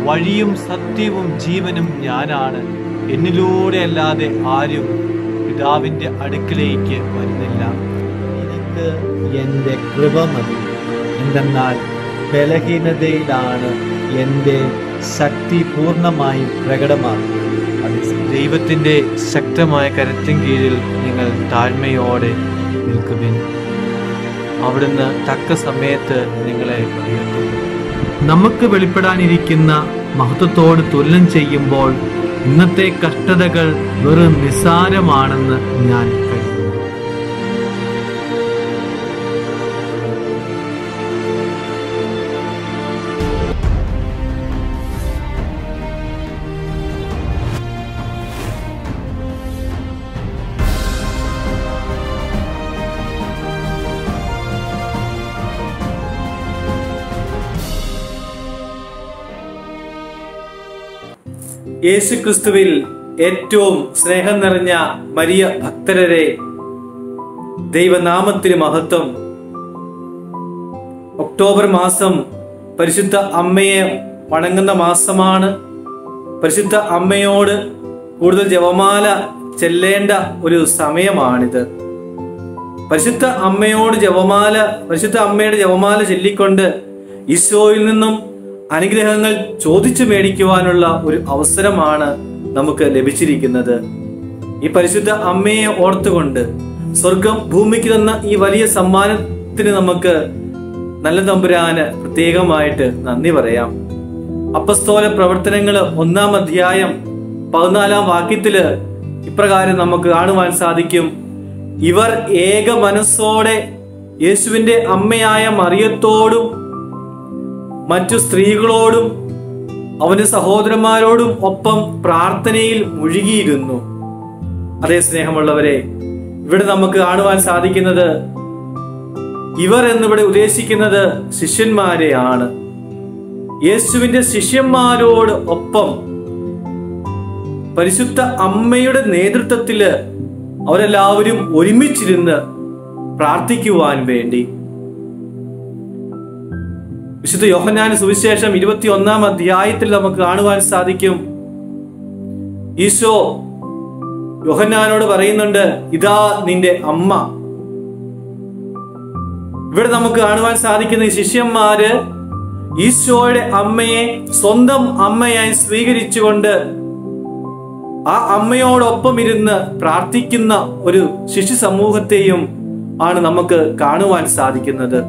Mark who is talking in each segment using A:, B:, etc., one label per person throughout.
A: വഴിയും സത്യവും ജീവനും ഞാനാണ് എന്നിലൂടെ അല്ലാതെ ആരും പിതാവിൻ്റെ അടുക്കിലേക്ക് വരുന്നില്ല എനിക്ക് എൻ്റെ കൃപ മതി എന്തെന്നാൽ ബലഹീനതയിലാണ് എൻ്റെ ശക്തി പൂർണ്ണമായും പ്രകടമാക്കുന്നത് ദൈവത്തിൻ്റെ ശക്തമായ കരത്തിൻ കീഴിൽ നിങ്ങൾ താഴ്മയോടെ നിൽക്കുവിൻ അവിടുന്ന് തക്ക സമയത്ത് നിങ്ങളെ ഉയർത്തും നമുക്ക് വെളിപ്പെടാനിരിക്കുന്ന മഹത്വത്തോട് തുലനം ചെയ്യുമ്പോൾ ഇന്നത്തെ കഷ്ടതകൾ വെറും നിസ്സാരമാണെന്ന് ഞാൻ കരുതുന്നു
B: യേശുക്രിസ്തുവിൽ ഏറ്റവും സ്നേഹം നിറഞ്ഞ മരിയ ഭക്തരരെ ദൈവനാമത്തിന് മഹത്വം ഒക്ടോബർ മാസം പരിശുദ്ധ അമ്മയെ വണങ്ങുന്ന മാസമാണ് പരിശുദ്ധ അമ്മയോട് കൂടുതൽ ജപമാല ചെല്ലേണ്ട ഒരു സമയമാണിത് പരിശുദ്ധ അമ്മയോട് ജപമാല പരിശുദ്ധ അമ്മയുടെ ജപമാല ചൊല്ലിക്കൊണ്ട് ഈശോയിൽ നിന്നും അനുഗ്രഹങ്ങൾ ചോദിച്ചു മേടിക്കുവാനുള്ള ഒരു അവസരമാണ് നമുക്ക് ലഭിച്ചിരിക്കുന്നത് ഈ പരിശുദ്ധ അമ്മയെ ഓർത്തുകൊണ്ട് സ്വർഗം ഭൂമിക്ക് തന്ന ഈ വലിയ സമ്മാനത്തിന് നമുക്ക് നല്ല തമ്പുരാന് പ്രത്യേകമായിട്ട് നന്ദി പറയാം അപ്പസ്തോല പ്രവർത്തനങ്ങള് ഒന്നാം അധ്യായം പതിനാലാം വാക്യത്തില് ഇപ്രകാരം നമുക്ക് കാണുവാൻ സാധിക്കും ഇവർ ഏക മനസ്സോടെ യേശുവിന്റെ അമ്മയായ മറിയത്തോടും മറ്റു സ്ത്രീകളോടും അവന്റെ സഹോദരന്മാരോടും ഒപ്പം പ്രാർത്ഥനയിൽ മുഴുകിയിരുന്നു അതേ സ്നേഹമുള്ളവരെ ഇവിടെ നമുക്ക് കാണുവാൻ സാധിക്കുന്നത് ഇവർ എന്നിവിടെ ഉദ്ദേശിക്കുന്നത് ശിഷ്യന്മാരെയാണ് യേശുവിന്റെ ശിഷ്യന്മാരോട് ഒപ്പം പരിശുദ്ധ അമ്മയുടെ നേതൃത്വത്തില് അവരെല്ലാവരും ഒരുമിച്ചിരുന്ന് പ്രാർത്ഥിക്കുവാൻ വേണ്ടി വിശുദ്ധ യോഹന്നാൻ സുവിശേഷം ഇരുപത്തി ഒന്നാം അധ്യായത്തിൽ നമുക്ക് കാണുവാൻ സാധിക്കും ഈശോ യോഹന്നാനോട് പറയുന്നുണ്ട് ഇതാ നിന്റെ അമ്മ ഇവിടെ നമുക്ക് കാണുവാൻ സാധിക്കുന്ന ഈ ശിഷ്യന്മാര് ഈശോയുടെ അമ്മയെ സ്വന്തം അമ്മയായി സ്വീകരിച്ചുകൊണ്ട് ആ അമ്മയോടൊപ്പം ഇരുന്ന് പ്രാർത്ഥിക്കുന്ന ഒരു ശിശു സമൂഹത്തെയും ആണ് നമുക്ക് കാണുവാൻ സാധിക്കുന്നത്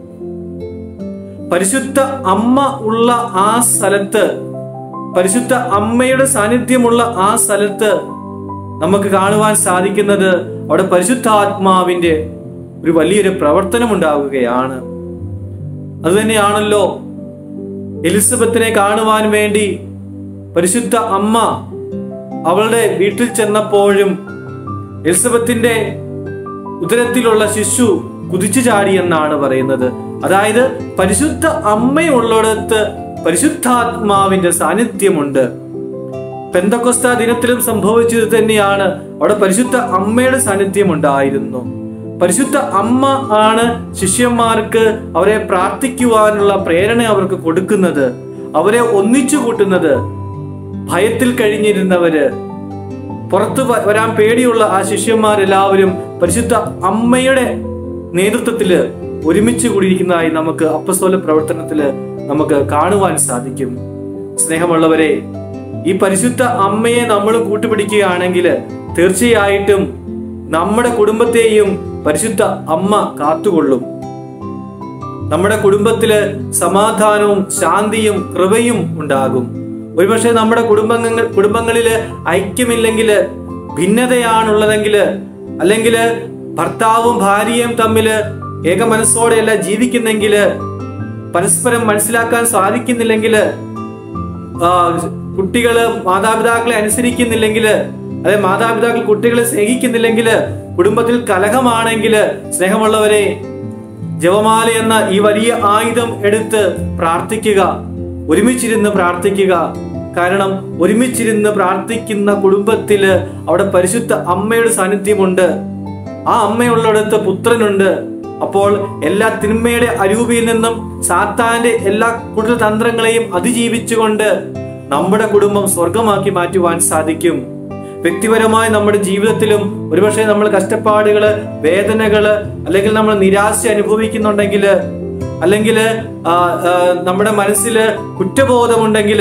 B: പരിശുദ്ധ അമ്മ ഉള്ള ആ സ്ഥലത്ത് പരിശുദ്ധ അമ്മയുടെ സാന്നിധ്യമുള്ള ആ സ്ഥലത്ത് നമുക്ക് കാണുവാൻ സാധിക്കുന്നത് അവിടെ പരിശുദ്ധാത്മാവിന്റെ ഒരു വലിയൊരു പ്രവർത്തനം ഉണ്ടാവുകയാണ് അതുതന്നെയാണല്ലോ എലിസബത്തിനെ കാണുവാൻ വേണ്ടി പരിശുദ്ധ അമ്മ അവളുടെ വീട്ടിൽ ചെന്നപ്പോഴും എലിസബത്തിന്റെ ഉദരത്തിലുള്ള ശിശു കുതിച്ചു ചാടി എന്നാണ് പറയുന്നത് അതായത് പരിശുദ്ധ അമ്മയുള്ളിടത്ത് പരിശുദ്ധാത്മാവിന്റെ സാന്നിധ്യമുണ്ട് പെന്തക്കൊസ്ത ദിനത്തിലും സംഭവിച്ചത് തന്നെയാണ് അവിടെ പരിശുദ്ധ അമ്മയുടെ സാന്നിധ്യം ഉണ്ടായിരുന്നു പരിശുദ്ധ അമ്മ ആണ് ശിഷ്യന്മാർക്ക് അവരെ പ്രാർത്ഥിക്കുവാനുള്ള പ്രേരണ അവർക്ക് കൊടുക്കുന്നത് അവരെ ഒന്നിച്ചു കൂട്ടുന്നത് ഭയത്തിൽ കഴിഞ്ഞിരുന്നവര് പുറത്തു വ- വരാൻ പേടിയുള്ള ആ ശിഷ്യന്മാരെല്ലാവരും പരിശുദ്ധ അമ്മയുടെ നേതൃത്വത്തില് ഒരുമിച്ച് കൂടിയിരിക്കുന്നതായി നമുക്ക് അപ്പസ്തോല പ്രവർത്തനത്തില് നമുക്ക് കാണുവാൻ സാധിക്കും സ്നേഹമുള്ളവരെ ഈ പരിശുദ്ധ അമ്മയെ നമ്മൾ കൂട്ടുപിടിക്കുകയാണെങ്കിൽ തീർച്ചയായിട്ടും നമ്മുടെ കുടുംബത്തെയും പരിശുദ്ധ അമ്മ കാത്തുകൊള്ളും നമ്മുടെ കുടുംബത്തില് സമാധാനവും ശാന്തിയും കൃപയും ഉണ്ടാകും ഒരുപക്ഷെ നമ്മുടെ കുടുംബങ്ങൾ കുടുംബങ്ങളില് ഐക്യമില്ലെങ്കിൽ ഭിന്നതയാണുള്ളതെങ്കിൽ അല്ലെങ്കിൽ ഭർത്താവും ഭാര്യയും തമ്മിൽ ഏക മനസ്സോടെയല്ല ജീവിക്കുന്നെങ്കിൽ പരസ്പരം മനസ്സിലാക്കാൻ സാധിക്കുന്നില്ലെങ്കിൽ കുട്ടികള് മാതാപിതാക്കളെ അനുസരിക്കുന്നില്ലെങ്കിൽ അതെ മാതാപിതാക്കൾ കുട്ടികളെ സ്നേഹിക്കുന്നില്ലെങ്കിൽ കുടുംബത്തിൽ കലഹമാണെങ്കിൽ സ്നേഹമുള്ളവരെ ജപമാല എന്ന ഈ വലിയ ആയുധം എടുത്ത് പ്രാർത്ഥിക്കുക ഒരുമിച്ചിരുന്ന് പ്രാർത്ഥിക്കുക കാരണം ഒരുമിച്ചിരുന്ന് പ്രാർത്ഥിക്കുന്ന കുടുംബത്തില് അവിടെ പരിശുദ്ധ അമ്മയുടെ സാന്നിധ്യമുണ്ട് ആ അമ്മയുള്ളിടത്ത് പുത്രനുണ്ട് അപ്പോൾ എല്ലാ തിന്മയുടെ അരൂപിയിൽ നിന്നും സാത്താന്റെ എല്ലാ കൂടുതൽ തന്ത്രങ്ങളെയും അതിജീവിച്ചുകൊണ്ട് നമ്മുടെ കുടുംബം സ്വർഗമാക്കി മാറ്റുവാൻ സാധിക്കും വ്യക്തിപരമായി നമ്മുടെ ജീവിതത്തിലും ഒരുപക്ഷെ നമ്മൾ കഷ്ടപ്പാടുകള് വേദനകള് അല്ലെങ്കിൽ നമ്മൾ നിരാശ അനുഭവിക്കുന്നുണ്ടെങ്കിൽ അല്ലെങ്കിൽ നമ്മുടെ മനസ്സിൽ കുറ്റബോധമുണ്ടെങ്കിൽ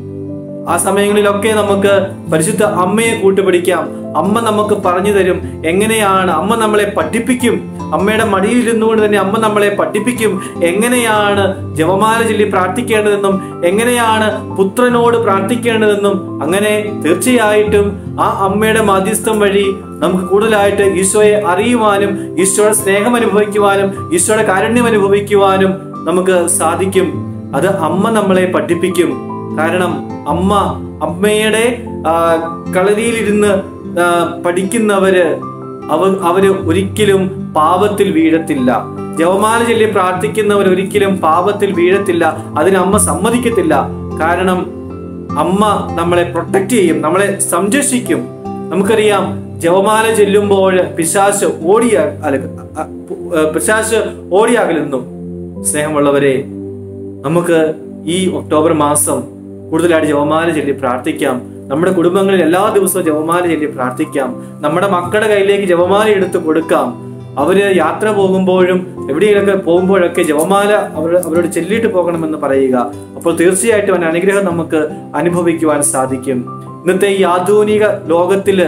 B: ആ സമയങ്ങളിലൊക്കെ നമുക്ക് പരിശുദ്ധ അമ്മയെ കൂട്ടുപിടിക്കാം അമ്മ നമുക്ക് പറഞ്ഞു തരും എങ്ങനെയാണ് അമ്മ നമ്മളെ പഠിപ്പിക്കും അമ്മയുടെ മടിയിൽ ഇരുന്നുകൊണ്ട് തന്നെ അമ്മ നമ്മളെ പഠിപ്പിക്കും എങ്ങനെയാണ് ജപമാല ചൊല്ലി പ്രാർത്ഥിക്കേണ്ടതെന്നും എങ്ങനെയാണ് പുത്രനോട് പ്രാർത്ഥിക്കേണ്ടതെന്നും അങ്ങനെ തീർച്ചയായിട്ടും ആ അമ്മയുടെ മധ്യസ്ഥം വഴി നമുക്ക് കൂടുതലായിട്ട് ഈശോയെ അറിയുവാനും ഈശോയുടെ സ്നേഹം അനുഭവിക്കുവാനും ഈശോയുടെ കാരുണ്യം അനുഭവിക്കുവാനും നമുക്ക് സാധിക്കും അത് അമ്മ നമ്മളെ പഠിപ്പിക്കും കാരണം അമ്മ അമ്മയുടെ ആ, കളരിയിലിരുന്ന് ആ, പഠിക്കുന്നവര് അവ അവര് ഒരിക്കലും പാപത്തിൽ വീഴത്തില്ല ജവമാല ചൊല്ലി പ്രാർത്ഥിക്കുന്നവർ ഒരിക്കലും പാപത്തിൽ വീഴത്തില്ല അതിന് അമ്മ സമ്മതിക്കത്തില്ല കാരണം അമ്മ നമ്മളെ പ്രൊട്ടക്ട് ചെയ്യും നമ്മളെ സംരക്ഷിക്കും നമുക്കറിയാം ജവമാല ചെല്ലുമ്പോൾ പിശാശ് ഓടിയ അല്ല അ- അ- പിശാശ് ഓടിയാകലുന്നു സ്നേഹമുള്ളവരെ നമുക്ക് ഈ ഒക്ടോബർ മാസം കൂടുതലായിട്ട് ജപമാല ചൊല്ലി പ്രാർത്ഥിക്കാം നമ്മുടെ കുടുംബങ്ങളിൽ എല്ലാ ദിവസവും ജപമാല ചൊല്ലി പ്രാർത്ഥിക്കാം നമ്മുടെ മക്കളുടെ കയ്യിലേക്ക് ജപമാല എടുത്ത് കൊടുക്കാം അവര് യാത്ര പോകുമ്പോഴും എവിടെയെങ്കിലൊക്കെ പോകുമ്പോഴൊക്കെ ജപമാല അവർ അവരോട് ചൊല്ലിയിട്ട് പോകണമെന്ന് പറയുക അപ്പോൾ തീർച്ചയായിട്ടും അവൻ അനുഗ്രഹം നമുക്ക് അനുഭവിക്കുവാൻ സാധിക്കും ഇന്നത്തെ ഈ ആധുനിക ലോകത്തില്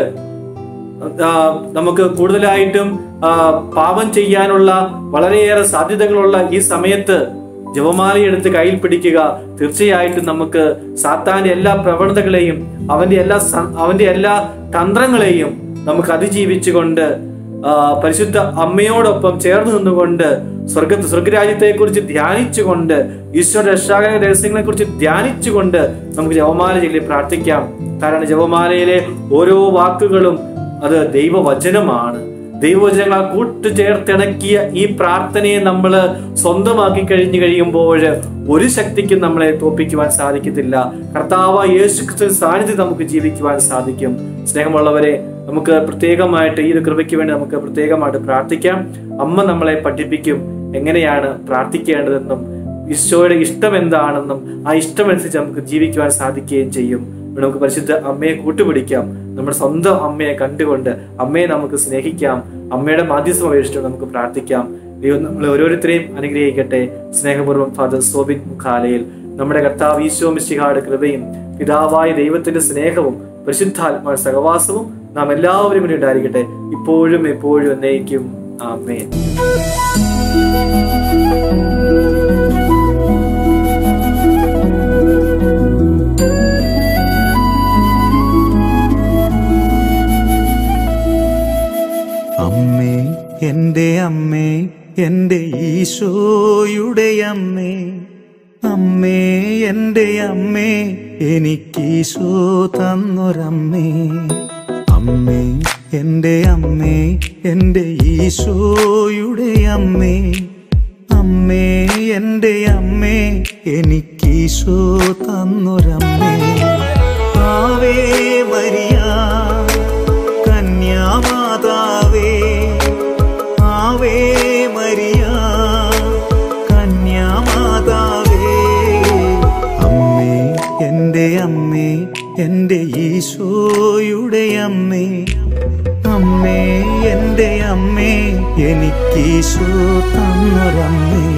B: ആ, നമുക്ക് കൂടുതലായിട്ടും ആ, പാപം ചെയ്യാനുള്ള വളരെയേറെ സാധ്യതകളുള്ള ഈ സമയത്ത് ജപമാല എടുത്ത് കയ്യിൽ പിടിക്കുക തീർച്ചയായിട്ടും നമുക്ക് സാത്താന്റെ എല്ലാ പ്രവണതകളെയും അവന്റെ എല്ലാ സ- അവന്റെ എല്ലാ തന്ത്രങ്ങളെയും നമുക്ക് അതിജീവിച്ചുകൊണ്ട് ആ, പരിശുദ്ധ അമ്മയോടൊപ്പം ചേർന്ന് നിന്നുകൊണ്ട് സ്വർഗ സ്വർഗരാജ്യത്തെ കുറിച്ച് ധ്യാനിച്ചുകൊണ്ട് ഈശ്വര രക്ഷാകര രഹസ്യങ്ങളെ കുറിച്ച് ധ്യാനിച്ചുകൊണ്ട് നമുക്ക് ജപമാല ചൊല്ലി പ്രാർത്ഥിക്കാം കാരണം ജപമാലയിലെ ഓരോ വാക്കുകളും അത് ദൈവവചനമാണ് ദൈവവചനങ്ങൾ കൂട്ടുചേർത്തിണക്കിയ ഈ പ്രാർത്ഥനയെ നമ്മൾ സ്വന്തമാക്കി കഴിഞ്ഞു കഴിയുമ്പോൾ ഒരു ശക്തിക്കും നമ്മളെ തോപ്പിക്കുവാൻ സാധിക്കത്തില്ല കർത്താവ് യേശു ക്രിസ്തു സാന്നിധ്യം നമുക്ക് ജീവിക്കുവാൻ സാധിക്കും സ്നേഹമുള്ളവരെ നമുക്ക് പ്രത്യേകമായിട്ട് ഈ ഒരു കൃപയ്ക്ക് വേണ്ടി നമുക്ക് പ്രത്യേകമായിട്ട് പ്രാർത്ഥിക്കാം അമ്മ നമ്മളെ പഠിപ്പിക്കും എങ്ങനെയാണ് പ്രാർത്ഥിക്കേണ്ടതെന്നും ഈശോയുടെ ഇഷ്ടം എന്താണെന്നും ആ ഇഷ്ടമനുസരിച്ച് നമുക്ക് ജീവിക്കുവാൻ സാധിക്കുകയും ചെയ്യും ഇവിടെ നമുക്ക് പരിശുദ്ധ അമ്മയെ കൂട്ടുപിടിക്കാം നമ്മുടെ സ്വന്തം അമ്മയെ കണ്ടുകൊണ്ട് അമ്മയെ നമുക്ക് സ്നേഹിക്കാം അമ്മയുടെ മാധ്യസ്ഥം അപേക്ഷിച്ചുകൊണ്ട് നമുക്ക് പ്രാർത്ഥിക്കാം ദൈവം നമ്മൾ ഓരോരുത്തരെയും അനുഗ്രഹിക്കട്ടെ സ്നേഹപൂർവ്വം ഫാദർ സോബിൻ മുഖാലയിൽ നമ്മുടെ കർത്താവ് ഈശോ മിശിഹായുടെ കൃപയും പിതാവായ ദൈവത്തിന്റെ സ്നേഹവും പരിശുദ്ധാത്മാ സഹവാസവും നാം എല്ലാവരും കൂടി ഉണ്ടായിരിക്കട്ടെ ഇപ്പോഴും എപ്പോഴും എന്നേക്കും ആമേൻ
C: അമ്മേ എൻ്റെ അമ്മേ എൻ്റെ ഈശോയുടെ അമ്മേ അമ്മേ എൻ്റെ അമ്മേ എനിക്കീശോ തന്നൊരമ്മേ അമ്മേ എൻ്റെ അമ്മേ എൻ്റെ ഈശോയുടെ അമ്മേ അമ്മേ എൻ്റെ അമ്മേ എനിക്കീശോ തന്നൊരമ്മേ ആവേ മരിയ കന്യാമാതാവേ ആവേ മരിയ കന്യാമാതാവേ അമ്മേ എൻ്റെ അമ്മേ എൻ്റെ ഈശോയുടെ അമ്മേ അമ്മേ എൻ്റെ അമ്മേ എനിക്കീശോ തന്നൊരമ്മേ